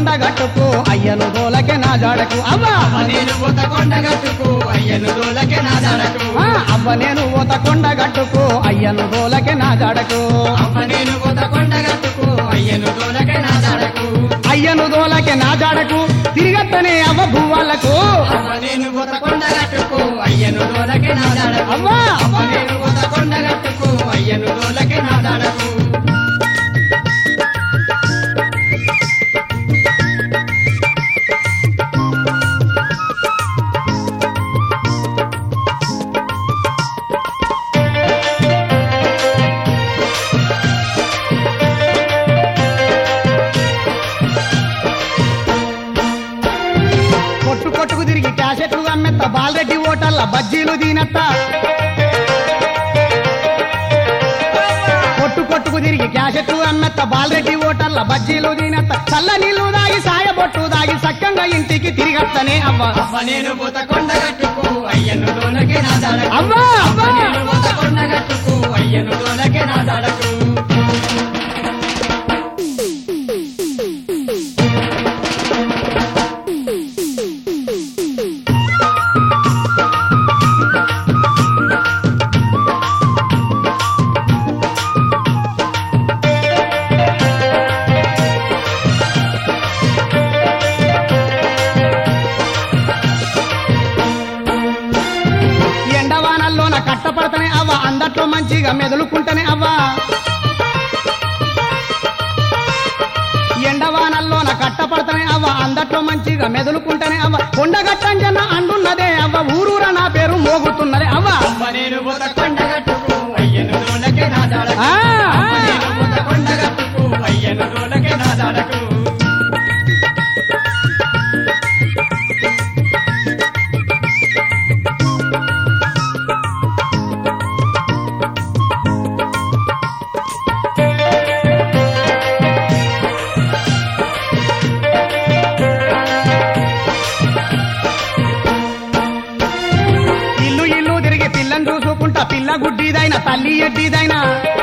కొండ గట్టుకు అయ్యను దోలకే నా జాడకు అవ్వ అమ్మ నేను పోత కొండ గట్టుకు అయ్యను దోలకే నా జాడకు ఆ, అవ్వ నేను ఊత కొండ గట్టుకు అయ్యను దోలకే నా జాడకు అమ్మ నేను పోత కొండ గట్టుకు అయ్యను దోలకే నా జాడకు అయ్యను దోలకే నా జాడకు తిరిగత్తనే అవ్వ భూవాళ్ళకు అమ్మ నేను పోత కొండ గట్టుకు అయ్యను దోలకే నా జాడకు అవ్వా అమ్మ నేను పోత కొండ గట్టుకు అయ్యను దోలకే నా జాడకు కొట్టు కొట్టుకు తిరిగి క్యాసెట్లు అమ్మెత్త బాలరెడ్డి ఓటల్ల బజ్జీలు దీనత్త కొట్టు కొట్టుకు తిరిగి క్యాసెట్లు అమ్మెత్త బాలరెడ్డి ఓటల్ల బజ్జీలు దీనత్త చల్ల నీళ్లు దాగి సాయబొట్టు దాగి సక్కంగా ఇంటికి తిరిగత్తనే అవ్వ అమ్మ నేను పోత కొండ గట్టుకు అయ్యను దోలకే నా జాడకు అవ్వా అవ్వా అమ్మ నేను పోత కొండ గట్టుకు అయ్యను దోలకే నా జాడకు ఎండవానల్లోన కట్టపడతనే అవ్వ అందట్లో మంచిగా మెదులుకుంటనే అవ్వ ఎండవానల్లోన కట్టపడతనే అవ్వ అందట్లో మంచిగా మెదులుకుంటనే అవ్వ కొండగట్టంజన్న అండున్నదే అవ్వ ఊరూర నా పేరు మోగుతున్నదే అవ్వ అమ్మ నేను పోత కొండ గట్టుకు అయ్యను దోలకే నా జాడకు ఆ, అమ్మ నేను పోత కొండ గట్టుకు అయ్యను దోలకే నా జాడకు ఇల్లు ఇల్లు తిరిగి పిల్లని చూసుకుంటా పిల్ల గుడ్డిదైనా తల్లి ఎడ్డిదైనా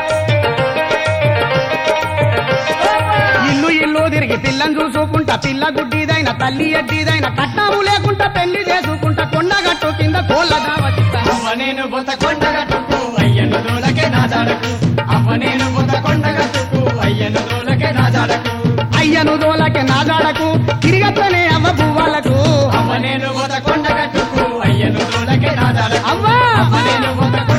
ఇల్లు ఇల్లు తిరిగి పిల్లని చూసుకుంటా పిల్ల గుడ్డిదైనా తల్లి ఎడ్డిదైనా కట్టాము లేకుండా పెళ్లి చేసుకుంటా కొండగట్టు కింద కోళ్ళ దావతిస్తా అమ్మ నేను పోత కొండ గట్టుకు అయ్యను దోలకే నా జాడకు అమ్మ నేను పోత కొండ గట్టుకు అయ్యను దోలకే నా జాడకు అయ్యను దోలకే నా జాడకు తిరిగత్తనే అవ్వ పువ్వాలకు అమ్మ నేను పోత కొండ గట్టుకు అయ్యను దోలకే నా జాడకు అవ్వా అమ్మ నేను పోత